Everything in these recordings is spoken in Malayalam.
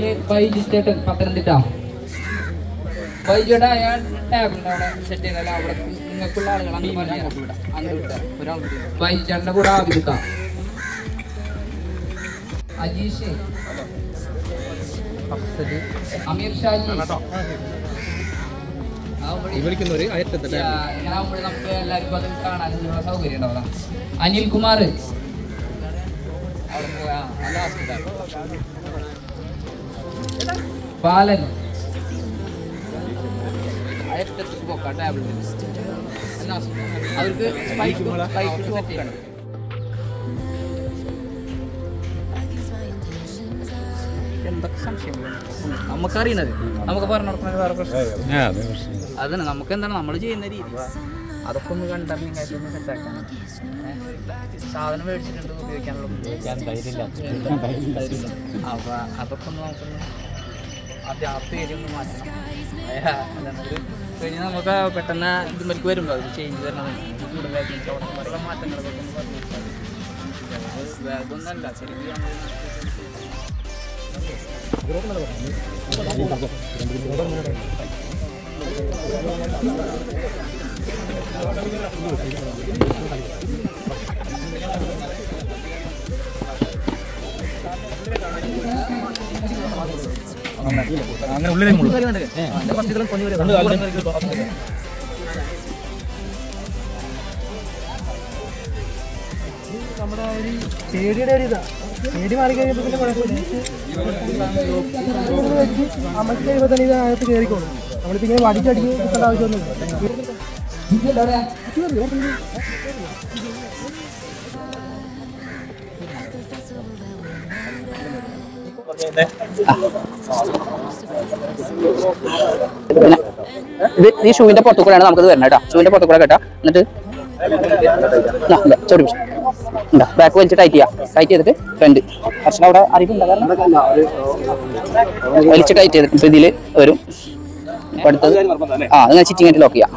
ടേബിളില് ബൈജിച്ചേട്ടൻ പത്തനംതിട്ട ബൈജിയുടെ ഞാൻ ടേബിളിന്റെ അവിടെ സെറ്റ് ചെയ്താൽ അവിടെ നിങ്ങൾക്കുള്ള ആളുകൾ അങ്ങ് പറഞ്ഞ് അങ്ങോട്ട് വിടാം അങ്ങോട്ട് വിട്ടാൽ ബൈജിച്ചേട്ടന്റെ കൂടെ ആദ്യം അജീഷ് അഫ്സല്, അമീർ ഷാജി വിളിക്കുന്നവര് അയറ്റത്തില്ല ഇങ്ങനാകുമ്പോൾ നമുക്ക് എല്ലാവർക്കും അത് കാണാനുള്ള സൗകര്യം ഉണ്ടാവില്ല അനിൽ കുമാർ അവിടെ പോയാ നല്ല ഹോസ്പിറ്റൽ ബാലൻ അയറ്റത്ത് പോക്കാം ടാബ്ലറ്റ് അവർക്ക് സ്പൈക്ക് സ്പൈക്ക് പോക്കാണ് എന്തൊക്കെ സംശയങ്ങൾ നമുക്കറിയുന്നത് നമുക്ക് പറഞ്ഞു കൊടുക്കുന്നത് വേറെ പ്രശ്നം അതന്നെ നമുക്ക് എന്താണ് നമ്മൾ ചെയ്യുന്ന രീതി അതൊക്കെ ഒന്ന് കണ്ടറിഞ്ഞ് കാര്യമൊന്ന് സെറ്റാക്കാൻ സാധനം മേടിച്ചിട്ടുണ്ട് ഉപയോഗിക്കാനുള്ള അപ്പൊ അതൊക്കെ ഒന്ന് നമുക്കൊന്ന് ആദ്യം ആ പേരൊന്ന് മാറ്റണം ഏഹ്, അതാണ് ഒരു കഴിഞ്ഞ് നമുക്ക് പെട്ടെന്ന് ഇതുമേലേക്ക് വരുമ്പോൾ അത് ചേഞ്ച് വരണം കൂടുതൽ വേക്കൻസി അവിടെ ഓരോ മാറ്റങ്ങളൊക്കെ ഒന്ന് പറഞ്ഞു കൊടുത്താൽ മതി. അതൊന്നല്ല ശരിക്കും നമ്മൾ അങ്ങനെ ഉള്ളിലേക്ക് മുള്ളു. നമ്മുടെ ഒരു പേടിയുടെ ഒരു ഇതാ പേടി മാറി കഴിയുമ്പോൾ പിന്നെ കുഴപ്പമില്ല അമ്മയ്ക്ക് കഴിയുമ്പോൾ തന്നെ ഇത് അകത്ത് കയറിക്കോളും നമ്മളിപ്പോ ഇങ്ങനെ വടിച്ചടിച്ച് നിൽക്കേണ്ട ആവശ്യമൊന്നുമില്ല ഇത് ഈ ഷൂവിന്റെ പുറത്തു കൂടെയാണ് നമുക്കത് വരുന്നത് കേട്ടോ ഷൂവിന്റെ പുറത്തു കൂടെ കേട്ടോ എന്നിട്ട് ചോടി എന്താ ബാക്ക് വലിച്ച് ടൈറ്റ് ചെയ്യാം ടൈറ്റ് ചെയ്തിട്ട് ഫ്രണ്ട് പക്ഷേ അവിടെ അറിവുണ്ടോ കാരണം വലിച്ച് ടൈറ്റ് ചെയ്തിട്ട് ഇപ്പൊ ഇതില് വരും ഇപ്പൊ അടുത്തത് ആ അങ്ങനെ ചിറ്റിങ് ആയിട്ട് ലോക്ക് ചെയ്യാം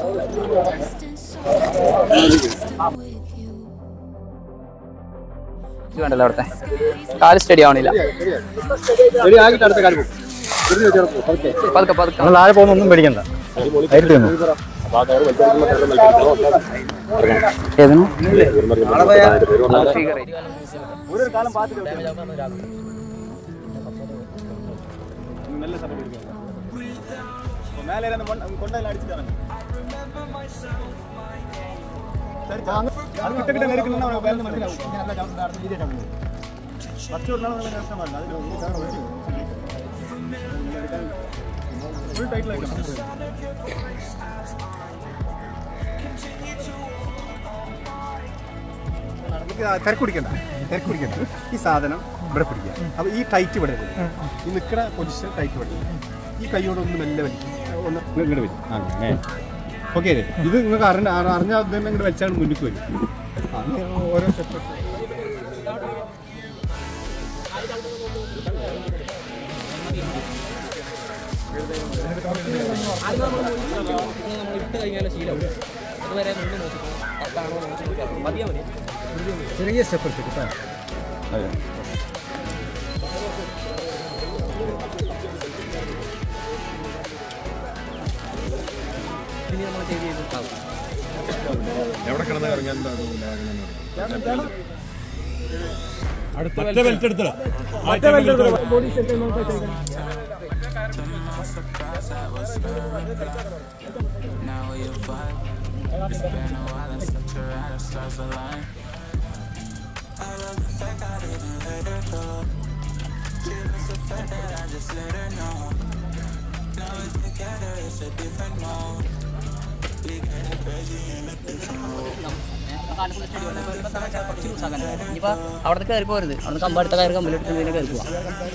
ഇത് വേണ്ടല്ലോ അവിടുത്തെ കാല് സ്റ്റഡി ആവണില്ല പതുക്കെ പതുക്കെ നമ്മൾ ആരെ പോകുന്ന ഒന്നും പേടിക്കണ്ട നേരിട്ട് വന്നു ഏതാണ് തിരക്ക് പിടിക്കണ്ട തിരക്ക് പിടിക്കണ്ട ഈ സാധനം ഇവിടെ പിടിക്കുക അപ്പൊ ഈ ടൈറ്റ് ഇവിടെ വരും. ഈ നിൽക്കുന്ന പൊസിഷൻ ടൈറ്റ് ഇവിടെ വരും. ഈ കൈയോട് ഒന്ന് മെല്ലെ വലിക്കും ഒന്ന് ഇങ്ങോട്ട് വരും അങ്ങനെ ഓക്കെ ഇത് നിങ്ങൾക്ക് അറിഞ്ഞ അറിഞ്ഞാൽ തന്നെ ഇങ്ങോട്ട് വെച്ചാൽ മുന്നിലേക്ക് വരും ആ, ഇനി ഓരോ സ്റ്റെപ്പ് ചെറിയ സ്റ്റെപ്പ് എടുത്തിട്ട് കേട്ടോ മറ്റേ ബെൽറ്റ് എടുത്തോ ഇനിയിപ്പോ അവിടെ കയറി പോരുത് അവിടെ കമ്പടുത്ത കയറി കമ്പിലിട്ട് പിന്നെ കയറി പോവാം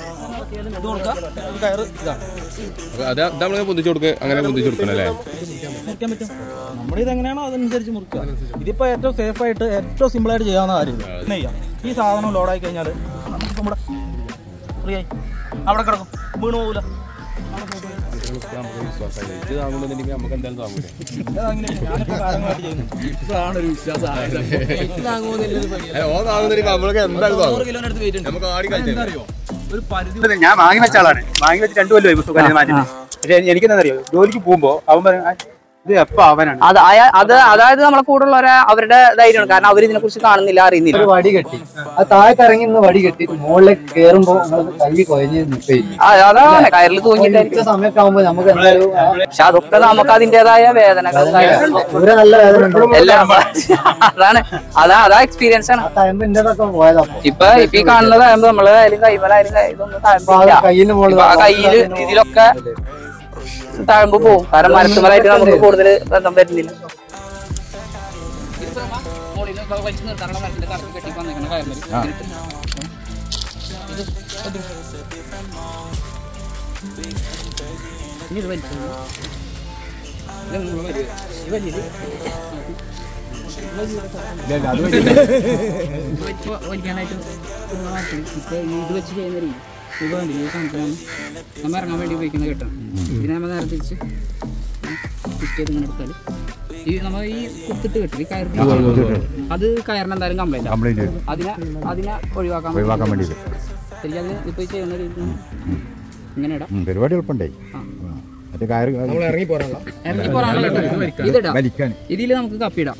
അത് നമ്മൾ പൊന്തിച്ചു കൊടുക്കുക അങ്ങനെ പൊന്തിച്ചു കൊടുക്കണം അല്ലേ മുറിക്കാൻ പറ്റും നമ്മുടെ ഇത് എങ്ങനെയാണോ അതനുസരിച്ച് മുറിക്കുക ഇതിപ്പോ ഏറ്റവും സേഫ് ആയിട്ട് ഏറ്റവും സിമ്പിൾ ആയിട്ട് ചെയ്യാവുന്ന കാര്യം ഇത്. പിന്നെ ചെയ്യാം ഈ സാധനം ലോഡായി കഴിഞ്ഞാൽ നമുക്ക് നമ്മുടെ ഫ്രീ ആയി അവിടെ കിടക്കും വീണ് പോകില്ല ഇത് താങ്ങുന്നുണ്ടെങ്കിൽ നമുക്ക് എന്തായാലും താങ്ങൂലേ ഞാനിപ്പോ കാര്യങ്ങളായിട്ട് ചെയ്യുന്നു ഏ, ഓ താങ്ങുന്നുണ്ടെങ്കിൽ നമ്മൾക്ക് എന്തായാലും നൂറ് താങ്ങും കിലോന്റെ അടുത്ത് വെയിറ്റ് ഉണ്ട് നമുക്ക് ആടി കളിച്ചാൽ അറിയോ ഒരു പരിധി ഞാൻ വാങ്ങി വെച്ച ആളാണ് വാങ്ങി വെച്ച് രണ്ടു കൊല്ലമായി പുസ്തകം കല്യാണം മാറ്റി പക്ഷെ എനിക്ക് എന്താ അറിയോ ജോലിക്ക് പോകുമ്പോ അവൻ പറയും "ആ, ഇത് എപ്പോ അവനാണ് അത് അയ- അത് അതായത് നമ്മളെ കൂടെ ഉള്ളവരെ അവരുടെ ധൈര്യമാണ് കാരണം അവർ ഇതിനെ കുറിച്ച് കാണുന്നില്ല അറിയുന്നില്ല ഒരു വടി കെട്ടി അത് താഴേക്ക് ഇറങ്ങി നിന്ന് വടി കെട്ടി മുകളിലേക്ക് കേറുമ്പോ നമ്മള് കൈ കൊയഞ്ഞ് നിൽക്കുകയില്ല ആ, അതാണ് കയറിൽ തൂങ്ങിട്ടായിരിക്കും ഇത്ര സമയമൊക്കെ ആകുമ്പോ നമുക്ക് എന്തായാലും ആ പക്ഷെ അതൊക്കെ നമുക്ക് അതിന്റേതായ വേദനകൾ ദൂരെ നല്ല വേദന ഉണ്ട് എല്ലാം അതാണ് അതാ അതാ എക്സ്പീരിയൻസ് ആണ് ആ ടൈം ഇന്റേതൊക്കെ പോയതാ അപ്പൊ. ഇപ്പൊ ഇപ്പൊ ഈ കാണുന്നതാകുമ്പോ നമ്മള് അതിലും കൈമലായാലും കൈ- ഇതൊന്നും അപ്പൊ ആ താഴ്ന്നില്ല കയ്യിന് മുകളിൽ ഇപ്പൊ ആ കയ്യില് ഇതിലൊക്കെ താഴുമ്പോ പോകും കാരണം മരത്തുമലായിട്ട് നമുക്ക് കൂടുതൽ ബന്ധം വരുന്നില്ല വലിക്കാനായിട്ട് ഇപ്പൊ ഇത് വെച്ച് ചെയ്യുന്ന രീതി ഇത് വേണ്ടി ഈ സാധനത്തിനാണ് നമ്മൾ ഇറങ്ങാൻ വേണ്ടി ഉപയോഗിക്കുന്ന കേട്ടോ ഇതിനെ നമ്മൾ നേരെ തിരിച്ച് ഫിറ്റ് ചെയ്ത് ഇങ്ങനെ എടുത്താൽ ഈ നമ്മൾ ഈ കുത്തിട്ട് കെട്ടി ഈ കയറിന് അത് കയറിന് എന്തായാലും കംപ്ലൈന്റ് കംപ്ലൈന്റ് അതിനെ അതിനെ ഒഴിവാക്കാൻ ഒഴിവാക്കാൻ വേണ്ടിയിട്ട് ശരിക്കും അത് ഇപ്പൊ ഈ ചെയ്യുന്ന രീതി ഇങ്ങനെ ഇടാം ഉം, പരിപാടി എളുപ്പമുണ്ടേ ആ. മറ്റേ കയറ് ഇറങ്ങി പോരാനുള്ള ഇതിടാം വലിക്കാൻ ഇതിൽ നമുക്ക് കപ്പിടാം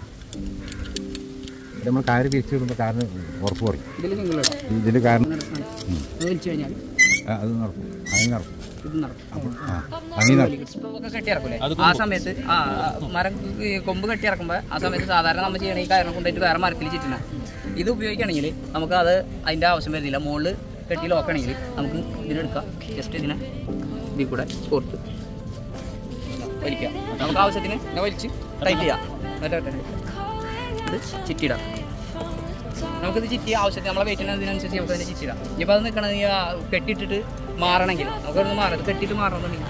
നമ്മൾ കയറ് തിരിച്ചു വിടുമ്പോൾ കാറിന് ഉറപ്പ് പറയും ഇതിൽ നിങ്ങൾ ഇടാം ഇതിന്റെ കാരണം അത് വലിച്ചു കഴിഞ്ഞാൽ ആ, അത് നടക്കും അങ്ങനെ നടക്കും ഇത് നടക്കും ആ അങ്ങനെ നടക്കും ഒക്കെ കെട്ടിയിറക്കൂലേ ആ സമയത്ത് ആ ആ, മരം ഈ കൊമ്പ് കെട്ടിയിറക്കുമ്പോൾ ആ സമയത്ത് സാധാരണ നമ്മൾ ചെയ്യണ ഈ കയറിനെ കൊണ്ടുപോയിട്ട് വേറെ മരത്തിൽ ചുറ്റണം ഇത് ഉപയോഗിക്കുകയാണെങ്കിൽ നമുക്ക് അത് അതിൻ്റെ ആവശ്യം വരുന്നില്ല മുകളിൽ കെട്ടി ലോക്കാണെങ്കിൽ നമുക്ക് ഇതിനെടുക്കാം ജസ്റ്റ് ഇതിനെ ഇതിൽ കൂടെ കോർത്ത് വലിക്കാം നമുക്ക് ആവശ്യത്തിന് ഇങ്ങനെ വലിച്ച് ടൈറ്റ് ചെയ്യാം എന്നിട്ട് ഒറ്റ ഇത് ചിറ്റിയിടാം നമുക്കിത് ചിറ്റി ആവശ്യത്തിന് നമ്മളെ വെയിറ്റിന് അതിനനുസരിച്ച് നമുക്ക് അതിനെ ചിറ്റിടാം ഇനിയിപ്പോൾ അത് നിൽക്കണത് ഈ ആ കെട്ടിയിട്ടിട്ട് മാറണമെങ്കിൽ നമുക്ക് അവിടെ മാറാം ഇത് കെട്ടിയിട്ട് മാറണമെന്നുണ്ടെങ്കിൽ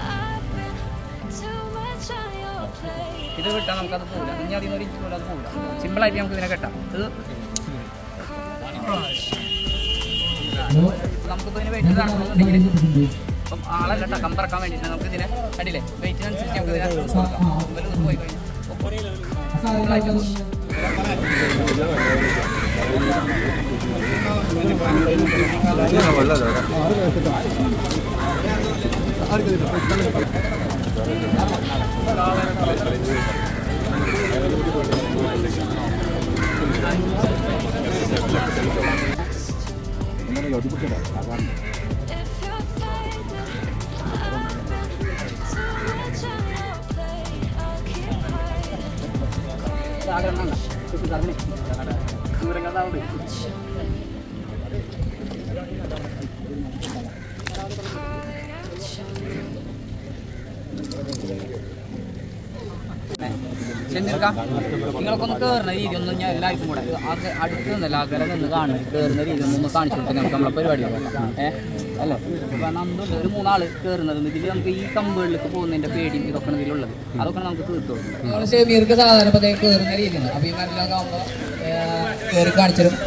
ഇത് വിട്ടാൽ നമുക്കത് പോകില്ല ഇനി അതിൽ നിന്ന് ഒരു ഇഞ്ച് പോലും അത് പോകില്ല സിമ്പിളായിട്ട് നമുക്ക് ഇതിനെ കെട്ടാം ഇത് നമുക്കിപ്പോൾ ഇതിന് വെയിറ്റ് ഇതാക്കണമെന്നുണ്ടെങ്കിൽ ഇപ്പം ആളല്ല കേട്ടോ കമ്പറക്കാൻ വേണ്ടിയിട്ട് നമുക്ക് ഇതിനെ അടിയില്ലേ വെയിറ്റിനനുസരിച്ച് നമുക്ക് ഇതിനെ കൊടുക്കാം ഇവരൊന്ന് പോയി കഴിഞ്ഞാൽ സിമ്പിളായിട്ട് ചെന്നിരിക്കാം നിങ്ങളൊക്കെ ഒന്ന് കയറുന്ന രീതി ഒന്നും ഞാൻ എല്ലാവർക്കും കൂടെ അത് അടുത്ത് നിന്നല്ല അകലെ നിന്ന് കാണും കയറുന്ന രീതി ഒന്ന് കാണിച്ചു കൊടുത്താൽ നമുക്ക് നമ്മളെ പരിപാടി നോക്കാം ഏഹ് അല്ലേ ഇപ്പം നന്ദുണ്ട് ഒരു മൂന്നാള് കയറുന്നത് ഇതിൽ നമുക്ക് ഈ കമ്പുകളിലേക്ക് പോകുന്നതിന്റെ പേടിയും ഇതൊക്കെ ആണ് ഇതിലുള്ളത് അതൊക്കെ നമുക്ക് തീർത്തു നമ്മൾ ഷെമീർക്ക് സാധാരണ ഇപ്പോൾ കയറുന്ന രീതിയാണ് അപ്പോൾ ഈ മരത്തിലൊക്കെ ആകുമ്പോൾ കയറി കാണിച്ചിരും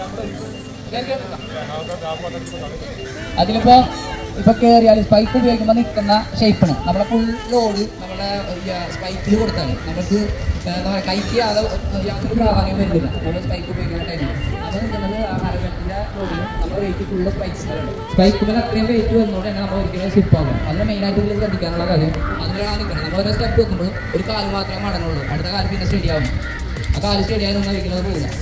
അതിലിപ്പോ ഇപ്പൊ കേറിയാൽ സ്പൈക്ക് ഉപയോഗിക്കുമ്പോൾ നിൽക്കുന്ന ഷേപ്പാണ് നമ്മളെ ഫുൾ ലോഡ് നമ്മുടെ സ്പൈക്കിൽ കൊടുത്താൽ നമുക്ക് എന്താ പറയുക കൈക്ക് യാതൊരു യാതൊരു പ്രാധാന്യം വരുന്നില്ല നമ്മൾ സ്പൈക്ക് ഉപയോഗിക്കുന്ന ടൈമിൽ അത് നിൽക്കുന്നത് ആ മരത്തിന്റെ ലോഡിന് നമ്മുടെ വെയിറ്റ് ഫുള്ള് സ്പൈക്സ് സ്പൈക്കുമ്പോൾ അത്രയും വെയിറ്റ് വരുന്നതുകൊണ്ട് തന്നെ നമ്മൾ ഒരിക്കലും സ്ലിപ്പ് ആകും അതിന് മെയിനായിട്ട് ഇതിൽ ശ്രദ്ധിക്കാനുള്ള കാര്യം അതിലാണ് നിൽക്കുന്നത് നമ്മൾ ഓരോ സ്റ്റെപ്പ് വെക്കുമ്പോൾ ഒരു കാല് മാത്രമേ മടങ്ങുള്ളൂ അടുത്ത കാല് പിന്നെ സ്റ്റഡി ആവും ആ കാല് സ്റ്റഡി ആയി നിന്നാൽ ഒരിക്കലും അത് പോകില്ല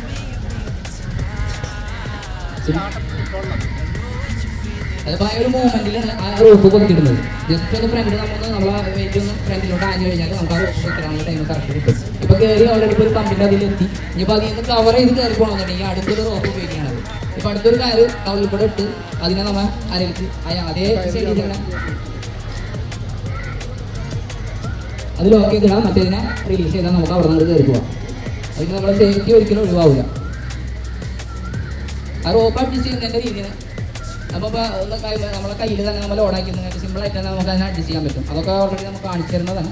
അതിപ്പോ ആ ഒരു മൂമെന്റിലാണ് ആ റോപ്പ് കൊടുത്തിടുന്നത് ജസ്റ്റ് ഒന്ന് ഫ്രണ്ടിൽ നമ്മൾ നമ്മളെ വെയിറ്റ് ഒന്ന് ഫ്രണ്ടിലോട്ട് ആഞ്ഞു കഴിഞ്ഞാൽ നമുക്ക് ആ റോപ്പ് കൊടുക്കാനുള്ള ടൈം കറക്റ്റ് കിട്ടും ഇപ്പൊ കയറി ഓൾറെഡി ഇപ്പോൾ ഒരു പമ്പിന്റെ അതിലെത്തി ഇനിയിപ്പോൾ അതിൽ നിന്ന് കവർ ചെയ്ത് കയറി പോകണമെന്നുണ്ടെങ്കിൽ അടുത്തൊരു റോപ്പ് ഉപയോഗിക്കുകയാണ് ഇപ്പൊ അടുത്തൊരു കാര് കവറിൽ കൂടെ ഇട്ട് അതിനെ നമ്മൾ അരലിച്ച് അതേ സൈഡിൽ ഇങ്ങനെ അത് ലോക്ക് ചെയ്തിടാം മറ്റേതിനെ റിലീസ് ചെയ്താൽ നമുക്ക് അവിടെ നിന്ന് കയറി പോവാം അതിന് നമ്മുടെ സേഫ്റ്റി ഒരിക്കലും ഒഴിവാവില്ല ആ റോപ്പ് അഡ്ജസ്റ്റ് ചെയ്യുന്നതിന്റെ രീതിയാണ് അപ്പോൾ ഒന്ന് കൈ നമ്മളെ കയ്യിൽ തന്നെ നമ്മൾ ഓടാക്കി നിങ്ങൾക്ക് സിമ്പിൾ ആയിട്ട് തന്നെ നമുക്ക് അതിനെ അഡ്ജസ്റ്റ് ചെയ്യാൻ പറ്റും അതൊക്കെ ഓൾറെഡി നമുക്ക് കാണിച്ചു തരുന്നതാണ്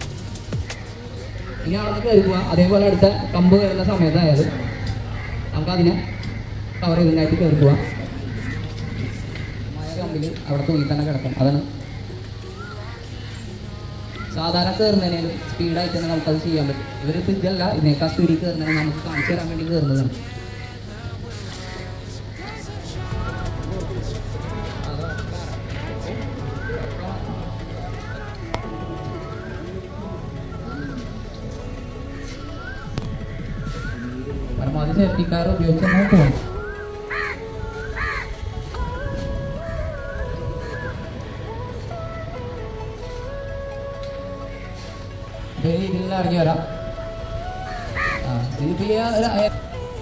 ഇനി അവിടെ കയറി പോവാം അതേപോലെ അടുത്ത കമ്പ് കയറുന്ന സമയത്തായാലും നമുക്ക് അതിനെ കവർ ചെയ്തതിനായിട്ട് കയറി പോവാം മായ കമ്പിൽ അവിടെ തൂങ്ങി തന്നെ കിടക്കും അതാണ് സാധാരണ കയറുന്നതിനും സ്പീഡായിട്ട് തന്നെ നമുക്കത് ചെയ്യാൻ പറ്റും ഇവരിപ്പോൾ ഇതല്ല ഇതിനേക്കാൾ സ്പീഡിൽ കയറുന്നതിന് നമുക്ക് കാണിച്ചു തരാൻ വേണ്ടി കയറുന്നതാണ് സേഫ്റ്റി കാർ ഉപയോഗിച്ച് നമ്മൾ പോകണം ഈ രീതിയിൽ ഇറങ്ങി വരാം ആ ഇതിപ്പോ ഈ ഒരു അയ-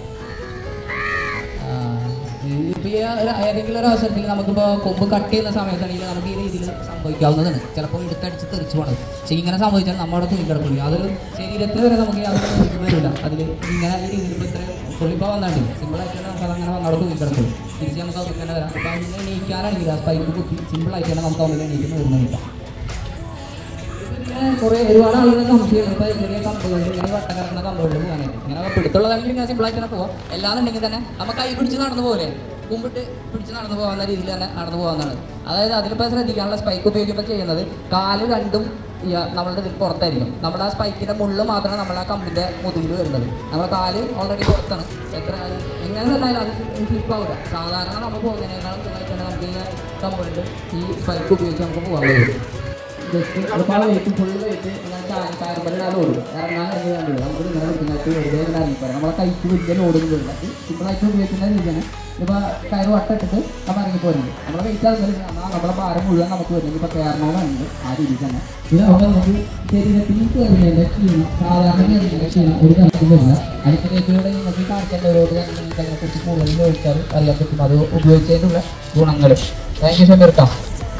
ആ, ഇതിപ്പോ ഈ ഒരു ഏതെങ്കിലും ഒരു അവസരത്തിൽ നമുക്കിപ്പോ കൊമ്പ് കട്ട് ചെയ്യുന്ന സമയത്താണെങ്കിൽ നമുക്ക് ഈ രീതിയിൽ സംഭവിക്കാവുന്നതാണ് ചിലപ്പോൾ എടുത്തടിച്ച് തെറിച്ച് പോകണത് പക്ഷെ ഇങ്ങനെ സംഭവിച്ചാൽ നമ്മുടെ തുണി കിടക്കില്ല അതൊരു ശരീരത്തിൽ വരെ നമുക്ക് യാതൊരു ബുദ്ധിമുട്ടും വരില്ല അതിൽ ഇങ്ങനെ ഈ രീതിയിൽ ഇപ്പോൾ ഇത്രയും പുള്ളിപ്പോൾ വന്നാണ്ട് സിമ്പിളായിട്ട് നമുക്ക് അതങ്ങനെ വന്നവിടെ തുണി കിടക്കും തിരിച്ച് നമുക്ക് അത് ഇങ്ങനെ വരാം അപ്പോൾ അതിനെ എണീക്കാനാണെങ്കിൽ ആ സ്പൈക്ക് കുത്തി സിമ്പിളായിട്ട് തന്നെ നമുക്ക് അവിടെ എണീക്കുന്ന വരുന്നില്ല ഇങ്ങനെ കുറേ ഒരുപാട് ആളുകൾ സംശയം ഇപ്പോൾ ചെറിയ കമ്പുകളിൽ ഇങ്ങനെ വട്ടം കിടക്കുന്ന കമ്പുകളിൽ പോകാനായിട്ട് ഇങ്ങനെ പിടുത്തുള്ളതാണെങ്കിൽ ഇങ്ങനെ സിമ്പിളായിട്ട് തന്നെ പോവാം എല്ലാന്നുണ്ടെങ്കിൽ തന്നെ നമ്മൾ കൈ പിടിച്ച് നടന്നു പോലെ കുമ്പിട്ട് പിടിച്ച് നടന്നു പോകാവുന്ന രീതിയിൽ തന്നെ നടന്നു പോകാവുന്നതാണ് അതായത് അതിലിപ്പോൾ ശ്രദ്ധിക്കാനുള്ള സ്പൈക്ക് ഉപയോഗിക്കുമ്പോൾ ചെയ്യുന്നത് കാല് രണ്ടും ഈ നമ്മളുടെ ഇതിൽ പുറത്തായിരിക്കും നമ്മുടെ ആ സ്പൈക്കിന്റെ മുള്ള് മാത്രമാണ് നമ്മുടെ ആ കമ്പിന്റെ മുതുകിൽ വരുന്നത് നമ്മുടെ കാല് ഓൾറെഡി പുറത്താണ് എത്ര എങ്ങനെ തന്നാലും അത് സ്ലിപ്പ് ആവില്ല സാധാരണ നമ്മൾ പോകുന്നതിനേക്കാളും സുഖമായിട്ട് തന്നെ നമുക്ക് ഈ കമ്പുകളിൽ ഈ സ്പൈക്ക് ഉപയോഗിച്ച് നമുക്ക് പോകാൻ കഴിയും ജസ്റ്റ് ഒരുപാട് വെയിറ്റ് ഫുൾ വെയിറ്റ് കാർബണിലാണ് ഓടും ഇറങ്ങാൻ ഇറങ്ങി വേണ്ടത് നമുക്ക് നിങ്ങളെ വിളിക്കുന്നതായിട്ട് വെറുതെ ഇങ്ങനെ ഇറങ്ങിപ്പോരാം നമ്മളെ കൈക്ക് വലിയ ലോഡൊന്നും വരില്ല സിമ്പിളായിട്ട് ഉപയോഗിക്കുന്ന രീതിയാണ് ഇപ്പോൾ കയറ് വട്ടിട്ടിട്ട് നമ്മൾ ഇറങ്ങി പോരുന്നത് നമ്മുടെ വെയിറ്റ് അതുപോലെ എന്നാൽ നമ്മുടെ ഭാരം മുഴുവൻ നമുക്ക് വരുന്നത് ഇപ്പോൾ കയറണോന്നുണ്ട് ആ രീതിയിൽ തന്നെ ഇതാവുമ്പോൾ നമുക്ക് ശരീരത്തിൽ കയറുന്നതിൻ്റെ ക്ഷീണം സാധാരണ കയറുന്നതിൻ്റെ ക്ഷീണം ഒരു തരത്തിലും വരില്ല അടുത്ത രീതിയിലൂടെ നിങ്ങൾക്ക് കാണിക്കേണ്ടവരോട് നിങ്ങൾക്ക് അതിനെക്കുറിച്ച് കൂടുതൽ ചോദിച്ചാൽ അറിയാൻ പറ്റും അത് ഉപയോഗിച്ചതിനുള്ള ഗുണങ്ങൾ താങ്ക് യു ഷമീർക്കാം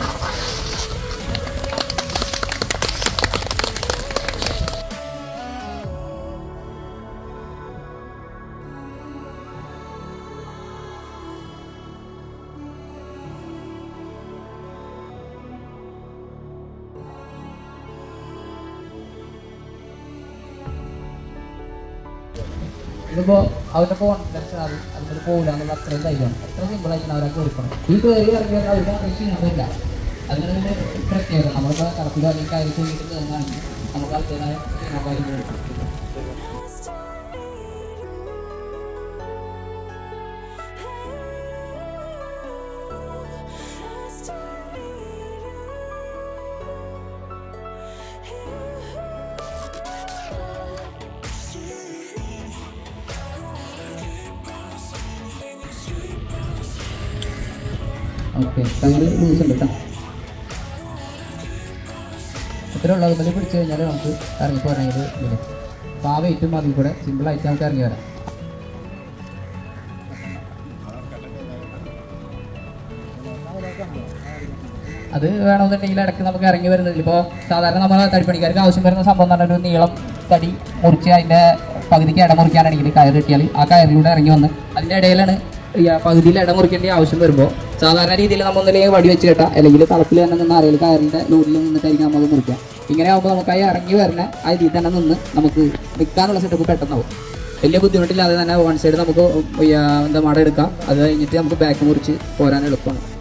ഇതിപ്പോ അവരുടെ കോൺഫിഡൻസ് അത് അതിൽ പോകില്ല എന്നുള്ള അത്രയും ധൈര്യമാണ് അത്ര സിമ്പിൾ ആയിട്ട് അവരൊക്കെ കൊടുക്കണം ഈ കയറി ഇറങ്ങി അവർക്ക് അത്രയും ക്ഷീണമില്ല അതിനൊരു പ്രത്യേകത നമ്മളിപ്പോൾ കറക്റ്റ് അല്ലെങ്കിൽ കയറി ചെയ്തിട്ട് കയറുകയാണെങ്കിൽ നമുക്ക് അതിൻ്റെതായ ക്ഷീണം കാര്യങ്ങൾ ഓക്കെ കയറ് ലൂസ് ഉണ്ട് കേട്ടോ ഇത്ര ഉള്ളത് ഇതിൽ പിടിച്ചു കഴിഞ്ഞാൽ നമുക്ക് ഇറങ്ങി പോരണമെങ്കിൽ ഇതിൽ അപ്പോൾ ആ വെയിറ്റും അതിൽ കൂടെ സിമ്പിളായിട്ട് നമുക്ക് ഇറങ്ങി വരാം അത് വേണമെന്നുണ്ടെങ്കിൽ ഇടയ്ക്ക് നമുക്ക് ഇറങ്ങി വരുന്നതിൽ ഇപ്പോൾ സാധാരണ നമ്മൾ തടിപ്പണിക്കാർക്ക് ആവശ്യം വരുന്ന സംഭവം എന്ന് പറഞ്ഞാൽ ഒരു നീളം തടി മുറിച്ച് അതിൻ്റെ പകുതിക്ക് ഇട മുറിക്കാനാണെങ്കിൽ കയർ കിട്ടിയാൽ ആ കയറിലൂടെ ഇറങ്ങി വന്ന് അതിൻ്റെ ഇടയിലാണ് ഈ ആ പകുതിയിൽ ഇട മുറിക്കേണ്ട ആവശ്യം വരുമ്പോൾ സാധാരണ രീതിയിൽ നമ്മൾ ഒന്നില്ലെങ്കിൽ വടി വെച്ച് കേട്ടാ അല്ലെങ്കിൽ തളപ്പിൽ തന്നെ നിന്ന് അറിയില്ല കയറിൻ്റെ ലോഡിൽ നിന്നിട്ടായിരിക്കും നമ്മൾ മുറിക്കുക ഇങ്ങനെ ആകുമ്പോൾ നമുക്ക് ആ ഇറങ്ങി വരുന്ന ആ ഇതിൽ തന്നെ നിന്ന് നമുക്ക് നിൽക്കാനുള്ള സെറ്റപ്പ് പെട്ടെന്നാവും വലിയ ബുദ്ധിമുട്ടില്ലാതെ തന്നെ വൺ സൈഡ് നമുക്ക് ഈ, ആ, എന്താ മട എടുക്കാം അത് കഴിഞ്ഞിട്ട് നമുക്ക് ബാക്ക് മുറിച്ച് പോരാൻ എളുപ്പമാണ്